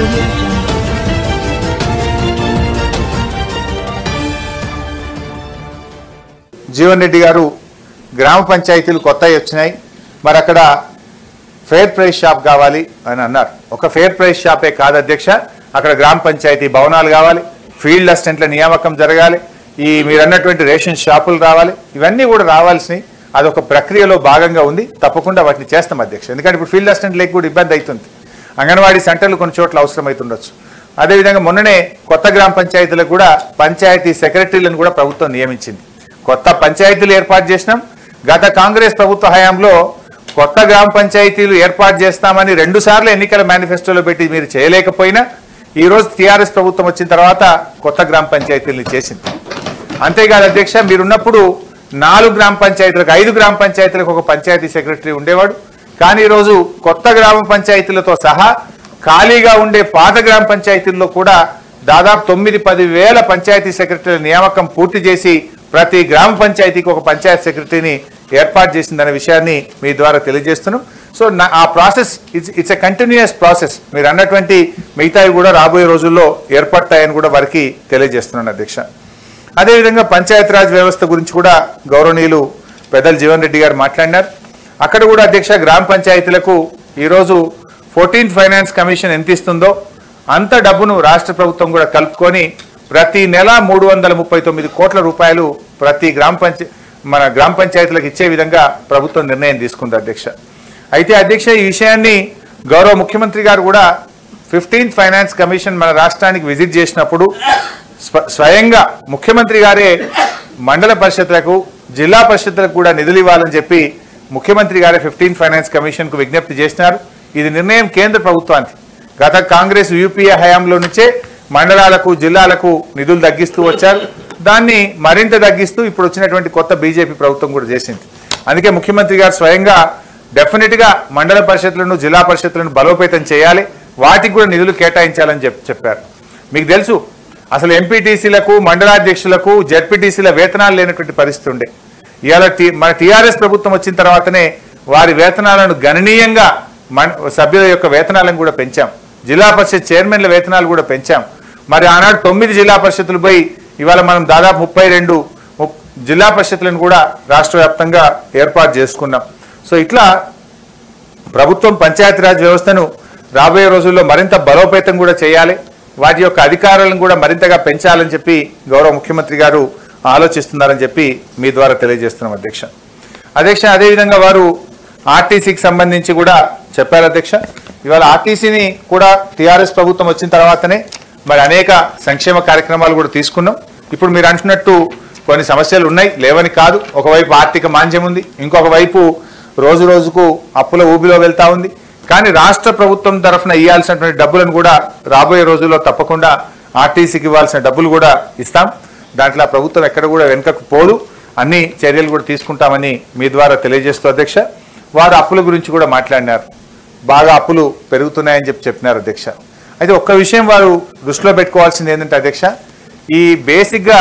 audio jungle. Jeevan Reddy గారు గ్రామ పంచాయతీలు కొత్తవి వచ్చినాయి మరి అక్కడ ఫేర్ ప్రైస్ షాప్ కావాలి అని అన్నారు ఒక ఫేర్ ప్రైస్ షాపే కాదు అధ్యక్ష అక్కడ గ్రామ పంచాయతీ భవనాలు కావాలి ఫీల్డ్ అసిస్టెంట్ల నియామకం జరగాలి ఈ మీరు అన్నటువంటి రేషన్ షాపులు రావాలి ఇవన్నీ కూడా రావాల్సినవి అదొక ప్రక్రియలో భాగంగా ఉంది తప్పకుండా వాటిని చేస్తాం అధ్యక్ష ఎందుకంటే ఇప్పుడు ఫీల్డ్ అసిస్టెంట్ లేక కూడా ఇబ్బంది అవుతుంది అంగన్వాడీ సెంటర్లు కొన్ని చోట్ల అవసరమవుతుండొచ్చు అదేవిధంగా మొన్ననే కొత్త గ్రామ పంచాయతీలకు కూడా పంచాయతీ సెక్రటరీలను కూడా ప్రభుత్వం నియమించింది కొత్త పంచాయతీలు ఏర్పాటు చేసినాం గత కాంగ్రెస్ ప్రభుత్వ హయాంలో కొత్త గ్రామ పంచాయతీలు ఏర్పాటు చేస్తామని రెండు సార్లు ఎన్నికల మేనిఫెస్టోలో పెట్టి మీరు చేయలేకపోయినా ఈ రోజు టీఆర్ఎస్ ప్రభుత్వం వచ్చిన తర్వాత కొత్త గ్రామ పంచాయతీలను చేసింది అంతేకాదు అధ్యక్ష మీరున్నప్పుడు నాలుగు గ్రామ పంచాయతీలకు ఐదు గ్రామ పంచాయతీలకు ఒక పంచాయతీ సెక్రటరీ ఉండేవాడు కానీ ఈరోజు కొత్త గ్రామ పంచాయతీలతో సహా ఖాళీగా ఉండే పాత గ్రామ పంచాయతీల్లో కూడా దాదాపు తొమ్మిది పది వేల పంచాయతీ సెక్రటరీల నియామకం పూర్తి చేసి ప్రతి గ్రామ పంచాయతీకి ఒక పంచాయతీ సెక్రటరీని ఏర్పాటు చేసిందనే విషయాన్ని మీ ద్వారా తెలియజేస్తున్నాం సో నా- ఆ process it's it's a continuous process మీరు అన్నటువంటి మిగతావి కూడా రాబోయే రోజుల్లో ఏర్పడతాయని కూడా వారికి తెలియజేస్తున్నాను అధ్యక్ష అదేవిధంగా పంచాయతీరాజ్ వ్యవస్థ గురించి కూడా గౌరవనీయులు పెద్దల జీవన్ రెడ్డి గారు మాట్లాడినారు అక్కడ కూడా అధ్యక్ష గ్రామ పంచాయతీలకు ఈరోజు ఫోర్టీన్త్ ఫైనాన్స్ కమిషన్ ఎంత ఇస్తుందో అంత డబ్బును రాష్ట్ర ప్రభుత్వం కూడా కలుపుకొని ప్రతి నెల మూడు వందల ముప్పై తొమ్మిది కోట్ల రూపాయలు ప్రతి గ్రామ పంచ మన గ్రామ పంచాయతీలకు ఇచ్చే విధంగా ప్రభుత్వం నిర్ణయం తీసుకుంది అధ్యక్ష అయితే అధ్యక్ష ఈ విషయాన్ని గౌరవ ముఖ్యమంత్రి గారు కూడా ఫిఫ్టీన్త్ ఫైనాన్స్ కమిషన్ మన రాష్ట్రానికి విజిట్ చేసినప్పుడు స్వ- స్వయంగా ముఖ్యమంత్రి గారే మండల పరిషత్లకు జిల్లా పరిషత్లకు కూడా నిధులు ఇవ్వాలని చెప్పి ముఖ్యమంత్రి గారే ఫిఫ్టీన్ ఫైనాన్స్ కమిషన్ కు విజ్ఞప్తి చేసినారు ఇది నిర్ణయం కేంద్ర ప్రభుత్వానికి గత కాంగ్రెస్ యూపీఏ హయాంలో నుంచే మండలాలకు జిల్లాలకు నిధులు తగ్గిస్తూ వచ్చారు దాన్ని మరింత తగ్గిస్తూ ఇప్పుడు వచ్చినటువంటి కొత్త బీజేపీ ప్రభుత్వం కూడా చేసింది అందుకే ముఖ్యమంత్రి గారు స్వయంగా డెఫినెట్ గా మండల పరిషత్లను జిల్లా పరిషత్లను బలోపేతం చేయాలి వాటికి కూడా నిధులు కేటాయించాలని చెప్ చెప్పారు మీకు తెలుసు అసలు ఎంపీటీసీలకు మండలాధ్యక్షులకు జెడ్పీటీసీల వేతనాలు లేనటువంటి పరిస్థితి ఉండే ఇవాళ టీ మన టీఆర్ఎస్ ప్రభుత్వం వచ్చిన తర్వాతనే వారి వేతనాలను గణనీయంగా మన సభ్యుల యొక్క వేతనాలను కూడా పెంచాం జిల్లా పరిషత్ చైర్మన్ల వేతనాలు కూడా పెంచాం మరి ఆనాడు తొమ్మిది జిల్లా పరిషత్తులు పోయి ఇవాళ మనం దాదాపు ముప్పై రెండు ముప్- జిల్లా పరిషత్లను కూడా రాష్ట్ర వ్యాప్తంగా ఏర్పాటు చేసుకున్నాం సో ఇట్లా ప్రభుత్వం పంచాయతీరాజ్ వ్యవస్థను రాబోయే రోజుల్లో మరింత బలోపేతం కూడా చేయాలి వాటి యొక్క అధికారాలను కూడా మరింతగా పెంచాలని చెప్పి గౌరవ ముఖ్యమంత్రి గారు ఆలోచిస్తున్నారని చెప్పి మీ ద్వారా తెలియజేస్తున్నాం అధ్యక్ష అధ్యక్ష అదేవిధంగా వారు ఆర్టీసీకి సంబంధించి కూడా చెప్పారు అధ్యక్ష ఇవాళ ఆర్టీసీని కూడా టీఆర్ఎస్ ప్రభుత్వం వచ్చిన తర్వాతనే మరి అనేక సంక్షేమ కార్యక్రమాలు కూడా తీసుకున్నాం ఇప్పుడు మీరు అంటున్నట్టు కొన్ని సమస్యలు ఉన్నాయి లేవని కాదు ఒకవైపు ఆర్థిక మాంద్యం ఉంది ఇంకొక వైపు రోజు రోజుకు అప్పుల ఊబిలో వెళ్తా ఉంది కానీ రాష్ట్ర ప్రభుత్వం తరఫున ఇవ్వాల్సినటువంటి డబ్బులను కూడా రాబోయే రోజుల్లో తప్పకుండా ఆర్టీసీకి ఇవ్వాల్సిన డబ్బులు కూడా ఇస్తాం దాంట్లో ఆ ప్రభుత్వం ఎక్కడ కూడా వెనుకకు పోదు అన్ని చర్యలు కూడా తీసుకుంటామని మీ ద్వారా తెలియజేస్తూ అధ్యక్ష వారు అప్పుల గురించి కూడా మాట్లాడినారు బాగా అప్పులు పెరుగుతున్నాయని చెప్పి చెప్పినారు అధ్యక్ష అయితే ఒక్క విషయం వారు దృష్టిలో పెట్టుకోవాల్సింది ఏంటంటే అధ్యక్ష ఈ బేసిక్గా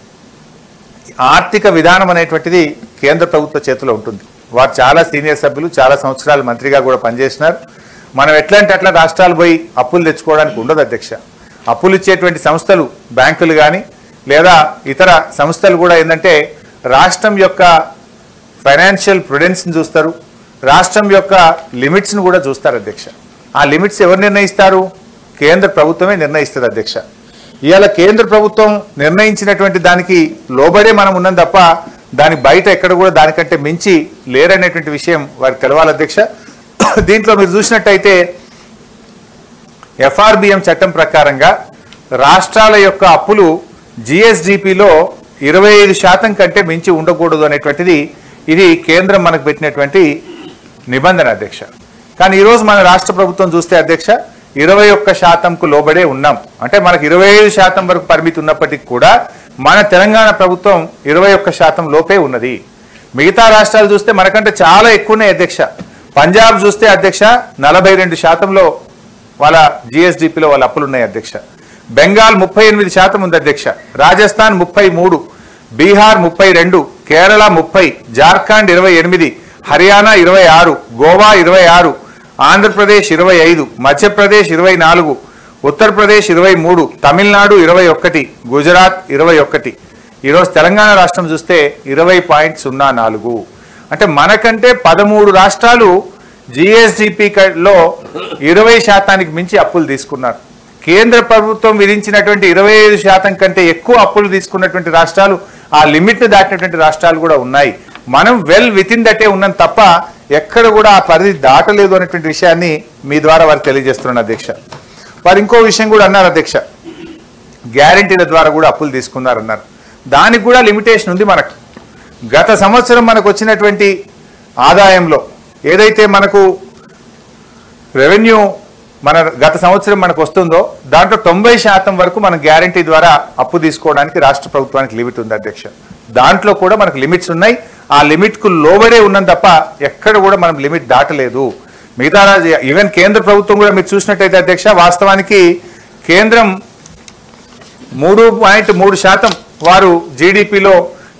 ఆర్థిక విధానం అనేటువంటిది కేంద్ర ప్రభుత్వ చేతిలో ఉంటుంది వారు చాలా సీనియర్ సభ్యులు చాలా సంవత్సరాలు మంత్రిగా కూడా పనిచేసినారు మనం ఎట్లాంటి అట్లా రాష్ట్రాలు పోయి అప్పులు తెచ్చుకోవడానికి ఉండదు అధ్యక్ష అప్పులు ఇచ్చేటువంటి సంస్థలు బ్యాంకులు కానీ లేదా ఇతర సంస్థలు కూడా ఏంటంటే రాష్ట్రం యొక్క ఫైనాన్షియల్ ప్రుడెన్స్ని చూస్తారు రాష్ట్రం యొక్క లిమిట్స్ని కూడా చూస్తారు అధ్యక్ష ఆ లిమిట్స్ ఎవరు నిర్ణయిస్తారు కేంద్ర ప్రభుత్వమే నిర్ణయిస్తుంది అధ్యక్ష ఇవాళ కేంద్ర ప్రభుత్వం నిర్ణయించినటువంటి దానికి లోబడే మనం ఉన్నాం తప్ప దాని బయట ఎక్కడ కూడా దానికంటే మించి లేరనేటువంటి విషయం వారికి తెలవాలి అధ్యక్ష దీంట్లో మీరు చూసినట్టయితే ఎఫ్ఆర్బిఎం చట్టం ప్రకారంగా రాష్ట్రాల యొక్క అప్పులు జిఎస్డిపిలో ఇరవై ఐదు శాతం కంటే మించి ఉండకూడదు అనేటువంటిది ఇది కేంద్రం మనకు పెట్టినటువంటి నిబంధన అధ్యక్ష కానీ ఈరోజు మన రాష్ట్ర ప్రభుత్వం చూస్తే అధ్యక్ష ఇరవై ఒక్క శాతంకు లోబడే ఉన్నాం అంటే మనకు ఇరవై ఐదు శాతం వరకు పరిమితి ఉన్నప్పటికీ కూడా మన తెలంగాణ ప్రభుత్వం ఇరవై ఒక్క శాతం లోపే ఉన్నది మిగతా రాష్ట్రాలు చూస్తే మనకంటే చాలా ఎక్కువనే అధ్యక్ష పంజాబ్ చూస్తే అధ్యక్ష నలభై రెండు శాతంలో వాళ్ళ జిఎస్డిపిలో వాళ్ళ అప్పులు ఉన్నాయి అధ్యక్ష బెంగాల్ ముప్పై ఎనిమిది శాతం ఉంది అధ్యక్ష రాజస్థాన్ ముప్పై మూడు బీహార్ ముప్పై రెండు కేరళ ముప్పై జార్ఖండ్ ఇరవై ఎనిమిది హర్యానా ఇరవై ఆరు గోవా ఇరవై ఆరు ఆంధ్రప్రదేశ్ ఇరవై ఐదు మధ్యప్రదేశ్ ఇరవై నాలుగు ఉత్తరప్రదేశ్ ఇరవై మూడు తమిళనాడు ఇరవై ఒకటి గుజరాత్ ఇరవై ఒకటి ఈరోజు తెలంగాణ రాష్ట్రం చూస్తే ఇరవై పాయింట్ సున్నా నాలుగు అంటే మనకంటే పదమూడు రాష్ట్రాలు జిఎస్డిపిలో ఇరవై శాతానికి మించి అప్పులు తీసుకున్నారు కేంద్ర ప్రభుత్వం విధించినటువంటి ఇరవై ఐదు శాతం కంటే ఎక్కువ అప్పులు తీసుకున్నటువంటి రాష్ట్రాలు ఆ లిమిట్ దాటినటువంటి రాష్ట్రాలు కూడా ఉన్నాయి మనం వెల్ విత్ ఇన్ దటే ఉన్నాం తప్ప ఎక్కడ కూడా ఆ పరిధి దాటలేదు అనేటువంటి విషయాన్ని మీ ద్వారా వారు తెలియజేస్తున్నాను అధ్యక్ష వారు ఇంకో విషయం కూడా అన్నారు అధ్యక్ష గ్యారంటీల ద్వారా కూడా అప్పులు తీసుకున్నారన్నారు దానికి కూడా లిమిటేషన్ ఉంది మనకు గత సంవత్సరం మనకు వచ్చినటువంటి ఆదాయంలో ఏదైతే మనకు రెవెన్యూ మన గత సంవత్సరం మనకు వస్తుందో దాంట్లో తొంభై శాతం వరకు మనం గ్యారంటీ ద్వారా అప్పు తీసుకోవడానికి రాష్ట్ర ప్రభుత్వానికి లిమిట్ ఉంది అధ్యక్ష దాంట్లో కూడా మనకు లిమిట్స్ ఉన్నాయి ఆ లిమిట్కు లోబడే ఉన్నాం తప్ప ఎక్కడ కూడా మనం లిమిట్ దాటలేదు మిగతా రాజ్య- ఈవెన్ కేంద్ర ప్రభుత్వం కూడా మీరు చూసినట్టయితే అధ్యక్ష వాస్తవానికి కేంద్రం మూడు పాయింట్ మూడు శాతం వారు జీడిపిలో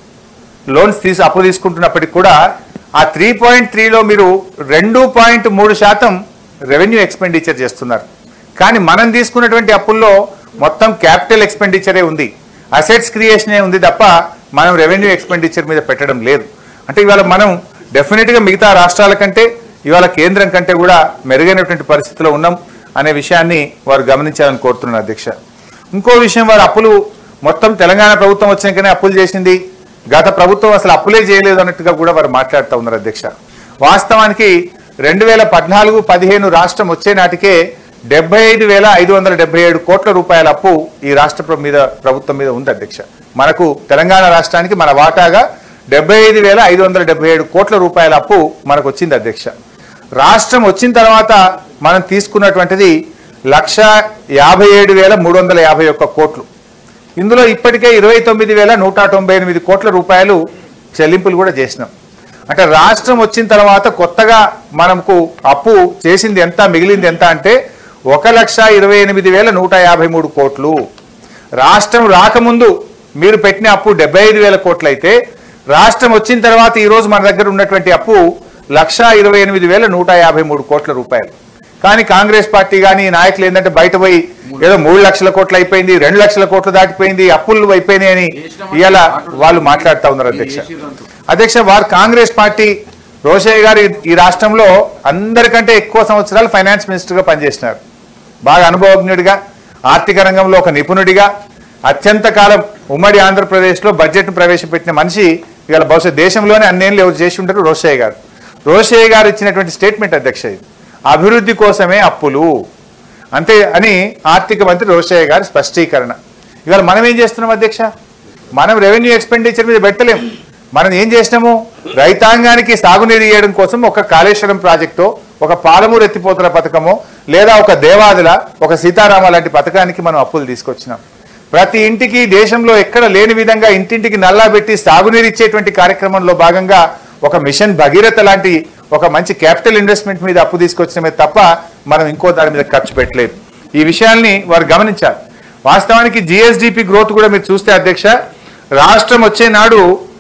లోన్స్ తీసి అప్పు తీసుకుంటున్నప్పటికీ కూడా ఆ త్రీ పాయింట్ త్రీలో మీరు రెండు పాయింట్ మూడు శాతం రెవెన్యూ ఎక్స్పెండిచర్ చేస్తున్నారు కానీ మనం తీసుకున్నటువంటి అప్పుల్లో మొత్తం క్యాపిటల్ ఎక్స్పెండిచరే ఉంది అసెట్స్ క్రియేషనే ఉంది తప్ప మనం రెవెన్యూ ఎక్స్పెండిచర్ మీద పెట్టడం లేదు అంటే ఇవాళ మనం డెఫినెట్గా మిగతా రాష్ట్రాల కంటే ఇవాళ కేంద్రం కంటే కూడా మెరుగైనటువంటి పరిస్థితిలో ఉన్నాం అనే విషయాన్ని వారు గమనించాలని కోరుతున్నాను అధ్యక్ష ఇంకో విషయం వారు అప్పులు మొత్తం తెలంగాణ ప్రభుత్వం వచ్చినాకనే అప్పులు చేసింది గత ప్రభుత్వం అసలు అప్పులే చేయలేదు అన్నట్టుగా కూడా వారు మాట్లాడుతూ ఉన్నారు అధ్యక్ష వాస్తవానికి రెండు వేల పద్నాలుగు పదిహేను రాష్ట్రం వచ్చే నాటికే డెబ్బై ఐదు వేల ఐదు వందల డెబ్బై ఏడు కోట్ల రూపాయల అప్పు ఈ రాష్ట్ర ప్ర- మీద ప్రభుత్వం మీద ఉంది అధ్యక్ష మనకు తెలంగాణ రాష్ట్రానికి మన వాటాగా డెబ్బై ఐదు వేల ఐదు వందల డెబ్బై ఏడు కోట్ల రూపాయల అప్పు మనకు వచ్చింది అధ్యక్ష రాష్ట్రం వచ్చిన తర్వాత మనం తీసుకున్నటువంటిది లక్ష యాభై ఏడు వేల మూడు వందల యాభై ఒక్క కోట్లు ఇందులో ఇప్పటికే ఇరవై తొమ్మిది వేల నూట తొంభై ఎనిమిది కోట్ల రూపాయలు చెల్లింపులు కూడా చేసినాం అంటే రాష్ట్రం వచ్చిన తర్వాత కొత్తగా మనకు అప్పు చేసింది ఎంత మిగిలింది ఎంత అంటే ఒక లక్ష ఇరవై ఎనిమిది వేల నూట యాభై మూడు కోట్లు రాష్ట్రం రాకముందు మీరు పెట్టిన అప్పు డెబ్బై ఐదు వేల కోట్లు అయితే రాష్ట్రం వచ్చిన తర్వాత ఈ రోజు మన దగ్గర ఉన్నటువంటి అప్పు లక్ష ఇరవై ఎనిమిది వేల నూట యాభై మూడు కోట్ల రూపాయలు కానీ కాంగ్రెస్ పార్టీ కానీ నాయకులు ఏంటంటే బయట పోయి ఏదో మూడు లక్షల కోట్లు అయిపోయింది రెండు లక్షల కోట్లు దాటిపోయింది అప్పులు అయిపోయినాయి అని ఇవాళ వాళ్ళు మాట్లాడుతూ ఉన్నారు అధ్యక్ష అధ్యక్ష వారు కాంగ్రెస్ పార్టీ రోషయ్య గారు ఈ- ఈ రాష్ట్రంలో అందరికంటే ఎక్కువ సంవత్సరాలు ఫైనాన్స్ మినిస్టర్గా పనిచేసినారు బాగా అనుభవజ్ఞుడిగా ఆర్థిక రంగంలో ఒక నిపుణుడిగా అత్యంత కాలం ఉమ్మడి ఆంధ్రప్రదేశ్లో బడ్జెట్ను ప్రవేశపెట్టిన మనిషి ఇవాళ బహుశా దేశంలోనే అన్నేళ్ళు ఎవరు చేసి ఉంటారు రోషయ్య గారు రోషయ్య గారు ఇచ్చినటువంటి స్టేట్మెంట్ అధ్యక్ష ఇది అభివృద్ధి కోసమే అప్పులు అంతే అని ఆర్థిక మంత్రి రోషయ్య గారి స్పష్టీకరణ ఇవాళ మనం ఏం చేస్తున్నాం అధ్యక్ష మనం రెవెన్యూ ఎక్స్పెండిచర్ మీద పెట్టలేం మనం ఏం చేసినాము రైతాంగానికి సాగునీరు ఇవ్వడం కోసం ఒక కాళేశ్వరం ప్రాజెక్టు ఒక పాలమూరు ఎత్తిపోతల పథకమో లేదా ఒక దేవాదుల ఒక సీతారామ లాంటి పథకానికి మనం అప్పులు తీసుకొచ్చినాం ప్రతి ఇంటికి దేశంలో ఎక్కడ లేని విధంగా ఇంటింటికి నల్లా పెట్టి సాగునీరు ఇచ్చేటువంటి కార్యక్రమంలో భాగంగా ఒక మిషన్ భగీరథ లాంటి ఒక మంచి క్యాపిటల్ ఇన్వెస్ట్మెంట్ మీద అప్పు తీసుకొచ్చినమే తప్ప మనం ఇంకో దాని మీద ఖర్చు పెట్టలేదు ఈ విషయాల్ని వారు గమనించాలి వాస్తవానికి జిఎస్డిపి గ్రోత్ కూడా మీరు చూస్తే అధ్యక్ష రాష్ట్రం వచ్చే నాడు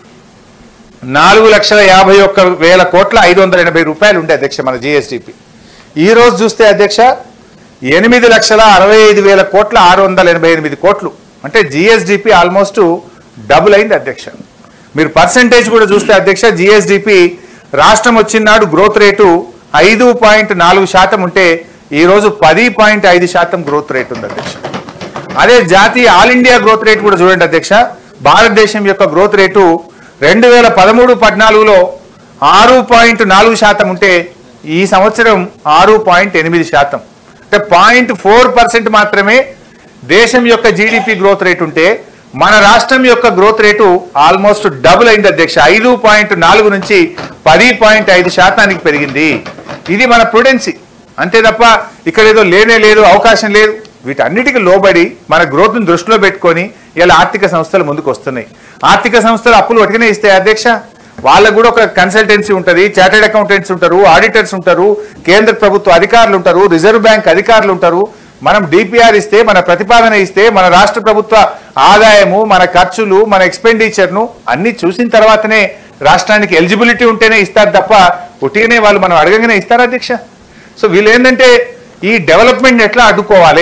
నాలుగు లక్షల యాభై ఒక్క వేల కోట్ల ఐదు వందల ఎనభై రూపాయలు ఉండే అధ్యక్ష మన జిఎస్డిపి ఈ రోజు చూస్తే అధ్యక్ష ఎనిమిది లక్షల అరవై ఐదు వేల కోట్ల ఆరు వందల ఎనభై ఎనిమిది కోట్లు అంటే జిఎస్డిపి ఆల్మోస్ట్ డబుల్ అయింది అధ్యక్ష మీరు పర్సంటేజ్ కూడా చూస్తే అధ్యక్ష జిఎస్డిపి రాష్ట్రం వచ్చిన నాడు గ్రోత్ రేటు ఐదు పాయింట్ నాలుగు శాతం ఉంటే ఈ రోజు పది పాయింట్ ఐదు శాతం గ్రోత్ రేట్ ఉంది అధ్యక్ష అదే జాతీయ ఆల్ ఇండియా గ్రోత్ రేట్ కూడా చూడండి అధ్యక్ష భారతదేశం యొక్క గ్రోత్ రేటు రెండు వేల పదమూడు పద్నాలుగులో ఆరు పాయింట్ నాలుగు శాతం ఉంటే ఈ సంవత్సరం ఆరు పాయింట్ ఎనిమిది శాతం అంటే పాయింట్ ఫోర్ పర్సెంట్ మాత్రమే దేశం యొక్క జీడిపి గ్రోత్ రేట్ ఉంటే మన రాష్ట్రం యొక్క గ్రోత్ రేటు ఆల్మోస్ట్ డబుల్ అయింది అధ్యక్ష ఐదు పాయింట్ నాలుగు నుంచి పది పాయింట్ ఐదు శాతానికి పెరిగింది ఇది మన ప్రుడెన్సీ అంతే తప్ప ఇక్కడ ఏదో లేనే లేదు అవకాశం లేదు వీటన్నిటికీ లోబడి మన గ్రోత్ను దృష్టిలో పెట్టుకొని ఇలా ఆర్థిక సంస్థలు ముందుకు వస్తున్నాయి ఆర్థిక సంస్థలు అప్పులు ఒకటినే ఇస్తాయి అధ్యక్ష వాళ్ళకు కూడా ఒక కన్సల్టెన్సీ ఉంటుంది చార్టెడ్ అకౌంటెంట్స్ ఉంటారు ఆడిటర్స్ ఉంటారు కేంద్ర ప్రభుత్వ అధికారులు ఉంటారు రిజర్వ్ బ్యాంక్ అధికారులు ఉంటారు మనం డిపిఆర్ ఇస్తే మన ప్రతిపాదన ఇస్తే మన రాష్ట్ర ప్రభుత్వ ఆదాయము మన ఖర్చులు మన ఎక్స్పెండిచర్ను అన్ని చూసిన తర్వాతనే రాష్ట్రానికి ఎలిజిబిలిటీ ఉంటేనే ఇస్తారు తప్ప ఉట్టిగానే వాళ్ళు మనం అడగగానే ఇస్తారు అధ్యక్ష సో వీళ్ళు ఏంటంటే ఈ డెవలప్మెంట్ ఎట్లా అడ్డుకోవాలి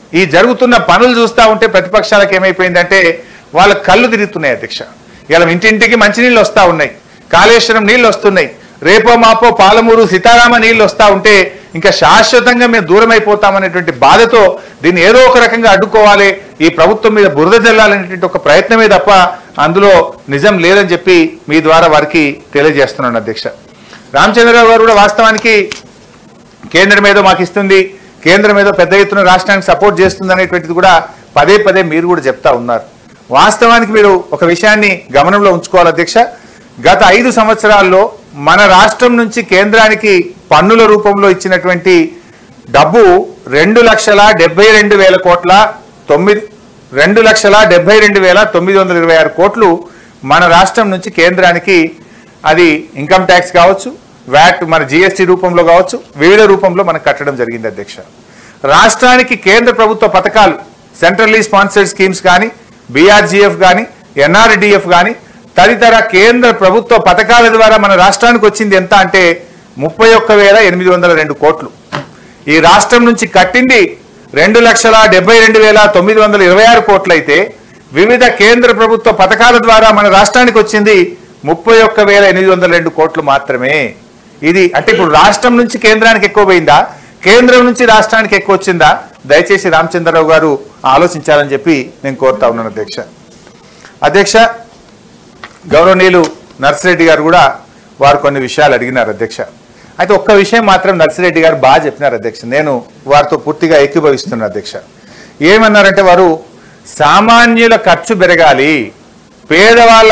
ఈ జరుగుతున్న పనులు చూస్తూ ఉంటే ప్రతిపక్షాలకు ఏమైపోయిందంటే వాళ్ళ కళ్ళు తిరుగుతున్నాయి అధ్యక్ష ఇలా ఇంటింటికి మంచినీళ్ళు వస్తూ ఉన్నాయి కాళేశ్వరం నీళ్ళు వస్తున్నాయి రేపో మాపో పాలమూరు సీతారామ నీళ్ళు వస్తూ ఉంటే ఇంకా శాశ్వతంగా మేము దూరం అయిపోతామనేటువంటి బాధతో దీన్ని ఏదో ఒక రకంగా అడ్డుకోవాలి ఈ ప్రభుత్వం మీద బురద జల్లాలనేటువంటి ఒక ప్రయత్నమే తప్ప అందులో నిజం లేదని చెప్పి మీ ద్వారా వారికి తెలియజేస్తున్నాను అధ్యక్ష రామచంద్రరావు గారు కూడా వాస్తవానికి కేంద్రం ఏదో మాకు ఇస్తుంది కేంద్రం ఏదో పెద్ద ఎత్తున రాష్ట్రానికి సపోర్ట్ చేస్తుంది అనేటువంటిది కూడా పదే పదే మీరు కూడా చెప్తా ఉన్నారు వాస్తవానికి మీరు ఒక విషయాన్ని గమనంలో ఉంచుకోవాలి అధ్యక్ష గత ఐదు సంవత్సరాల్లో మన రాష్ట్రం నుంచి కేంద్రానికి పన్నుల రూపంలో ఇచ్చినటువంటి డబ్బు రెండు లక్షల డెబ్బై రెండు వేల కోట్ల తొమ్మిది రెండు లక్షల డెబ్బై రెండు వేల తొమ్మిది వందల ఇరవై ఆరు కోట్లు మన రాష్ట్రం నుంచి కేంద్రానికి అది ఇన్కమ్ ట్యాక్స్ కావచ్చు వ్యాట్ మన జిఎస్టీ రూపంలో కావచ్చు వివిధ రూపంలో మనకు కట్టడం జరిగింది అధ్యక్ష రాష్ట్రానికి కేంద్ర ప్రభుత్వ పథకాలు సెంట్రల్లీ స్పాన్సర్డ్ స్కీమ్స్ కానీ బీఆర్జీఎఫ్ కానీ ఎన్ఆర్డిఎఫ్ కానీ తదితర కేంద్ర ప్రభుత్వ పథకాల ద్వారా మన రాష్ట్రానికి వచ్చింది ఎంత అంటే ముప్పై ఒక్క వేల ఎనిమిది వందల రెండు కోట్లు ఈ రాష్ట్రం నుంచి కట్టింది రెండు లక్షల డెబ్బై రెండు వేల తొమ్మిది వందల ఇరవై ఆరు కోట్లయితే వివిధ కేంద్ర ప్రభుత్వ పథకాల ద్వారా మన రాష్ట్రానికి వచ్చింది ముప్పై ఒక్క వేల ఎనిమిది వందల రెండు కోట్లు మాత్రమే ఇది అంటే ఇప్పుడు రాష్ట్రం నుంచి కేంద్రానికి ఎక్కువ పోయిందా కేంద్రం నుంచి రాష్ట్రానికి ఎక్కువ వచ్చిందా దయచేసి రామచంద్రరావు గారు ఆలోచించాలని చెప్పి నేను కోరుతా ఉన్నాను అధ్యక్ష అధ్యక్ష గౌరవనీయులు నర్సిరెడ్డి గారు కూడా వారు కొన్ని విషయాలు అడిగినారు అధ్యక్ష అయితే ఒక్క విషయం మాత్రం నర్సిరెడ్డి గారు బాగా చెప్పినారు అధ్యక్ష నేను వారితో పూర్తిగా ఏకీభవిస్తున్నాను అధ్యక్ష ఏమన్నారంటే వారు సామాన్యుల ఖర్చు పెరగాలి పేదవాళ్ళ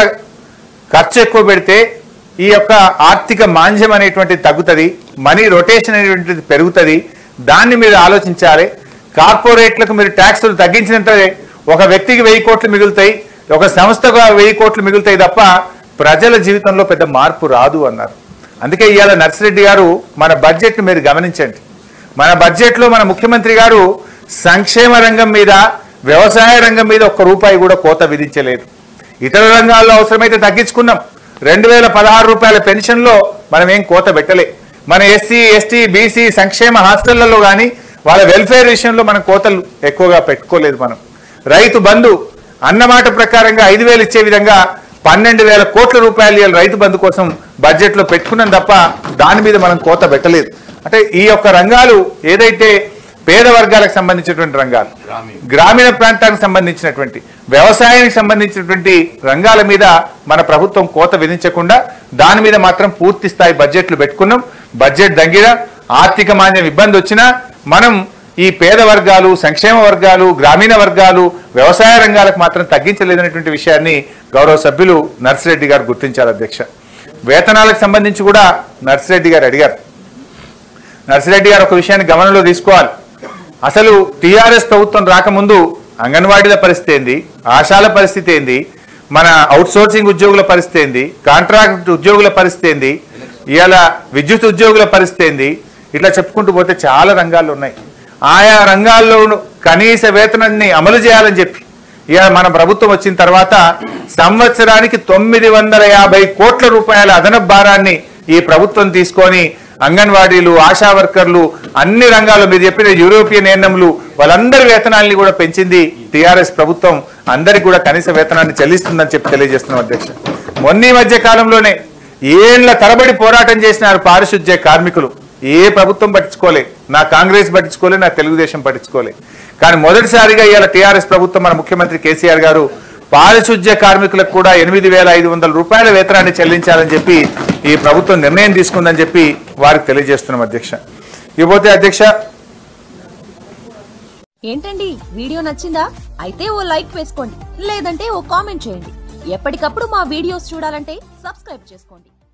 ఖర్చు ఎక్కువ పెడితే ఈ యొక్క ఆర్థిక మాంద్యం అనేటువంటిది తగ్గుతుంది మనీ రొటేషన్ అనేటువంటిది పెరుగుతుంది దాన్ని మీరు ఆలోచించాలి కార్పొరేట్లకు మీరు ట్యాక్సులు తగ్గించినంత ఒక వ్యక్తికి వెయ్యి కోట్లు మిగులుతాయి ఒక సంస్థకు వెయ్యి కోట్లు మిగులుతాయి తప్ప ప్రజల జీవితంలో పెద్ద మార్పు రాదు అన్నారు అందుకే ఇవాళ నర్సిరెడ్డి గారు మన బడ్జెట్ని మీరు గమనించండి మన బడ్జెట్లో మన ముఖ్యమంత్రి గారు సంక్షేమ రంగం మీద వ్యవసాయ రంగం మీద ఒక్క రూపాయి కూడా కోత విధించలేదు ఇతర రంగాల్లో అవసరమైతే తగ్గించుకున్నాం రెండు వేల పదహారు రూపాయల పెన్షన్లో మనం ఏం కోత పెట్టలే మన ఎస్సీ ఎస్టీ బీసీ సంక్షేమ హాస్టళ్లలో కానీ వాళ్ళ వెల్ఫేర్ విషయంలో మనం కోతలు ఎక్కువగా పెట్టుకోలేదు మనం రైతు బంధు అన్నమాట ప్రకారంగా ఐదు వేలు ఇచ్చే విధంగా పన్నెండు వేల కోట్ల రూపాయలు ఇవాళ రైతు బంధు కోసం బడ్జెట్లో పెట్టుకున్నాం తప్ప దాని మీద మనం కోత పెట్టలేదు అంటే ఈ యొక్క రంగాలు ఏదైతే పేద వర్గాలకు సంబంధించినటువంటి రంగాలు గ్రామీణ ప్రాంతానికి సంబంధించినటువంటి వ్యవసాయానికి సంబంధించినటువంటి రంగాల మీద మన ప్రభుత్వం కోత విధించకుండా దాని మీద మాత్రం పూర్తి స్థాయి బడ్జెట్లు పెట్టుకున్నాం బడ్జెట్ దగ్గర ఆర్థిక మాంద్యం ఇబ్బంది వచ్చినా మనం ఈ పేద వర్గాలు సంక్షేమ వర్గాలు గ్రామీణ వర్గాలు వ్యవసాయ రంగాలకు మాత్రం తగ్గించలేదనేటువంటి విషయాన్ని గౌరవ సభ్యులు నర్సిరెడ్డి గారు గుర్తించారు అధ్యక్ష వేతనాలకు సంబంధించి కూడా నర్సిరెడ్డి గారు అడిగారు నర్సిరెడ్డి గారు ఒక విషయాన్ని గమనంలో తీసుకోవాలి అసలు టీఆర్ఎస్ ప్రభుత్వం రాకముందు అంగన్వాడీల పరిస్థితి ఏంది ఆశాల పరిస్థితి ఏంది మన అవుట్సోర్సింగ్ ఉద్యోగుల పరిస్థితి ఏంది కాంట్రాక్ట్ ఉద్యోగుల పరిస్థితి ఏంది ఇవాళ విద్యుత్ ఉద్యోగుల పరిస్థితి ఏంది ఇట్లా చెప్పుకుంటూ పోతే చాలా రంగాలు ఉన్నాయి ఆయా రంగాల్లో కనీస వేతనాన్ని అమలు చేయాలని చెప్పి ఇవాళ మన ప్రభుత్వం వచ్చిన తర్వాత సంవత్సరానికి తొమ్మిది వందల యాభై కోట్ల రూపాయల అదనపు భారాన్ని ఈ ప్రభుత్వం తీసుకొని అంగన్వాడీలు ఆశా వర్కర్లు అన్ని రంగాల్లో మీరు చెప్పిన యూరోపియన్ ఎన్ఎంలు వాళ్ళందరి వేతనాల్ని కూడా పెంచింది టిఆర్ఎస్ ప్రభుత్వం అందరికి కూడా కనీస వేతనాన్ని చెల్లిస్తుందని చెప్పి తెలియజేస్తున్నాం అధ్యక్ష మొన్న ఈ మధ్య కాలంలోనే ఏళ్ల తరబడి పోరాటం చేసినారు పారిశుద్ధ్య కార్మికులు ఏ ప్రభుత్వం పట్టించుకోలే నా కాంగ్రెస్ పట్టించుకోలే నా తెలుగుదేశం పట్టించుకోలే కానీ మొదటిసారిగా ఇవాళ టీఆర్ఎస్ ప్రభుత్వం మన ముఖ్యమంత్రి కేసీఆర్ గారు పారిశుద్ధ్య కార్మికులకు కూడా ఎనిమిది వేల ఐదు వందల రూపాయల వేతనాన్ని చెల్లించాలని చెప్పి ఈ ప్రభుత్వం నిర్ణయం తీసుకుందని చెప్పి వారికి తెలియజేస్తున్నాం అధ్యక్ష ఇకపోతే అధ్యక్ష ఏంటండి వీడియో నచ్చిందా అయితే ఓ లైక్ వేసుకోండి లేదంటే ఓ కామెంట్ చేయండి ఎప్పటికప్పుడు మా వీడియోస్ చూడాలంటే సబ్స్క్రైబ్ చేసుకోండి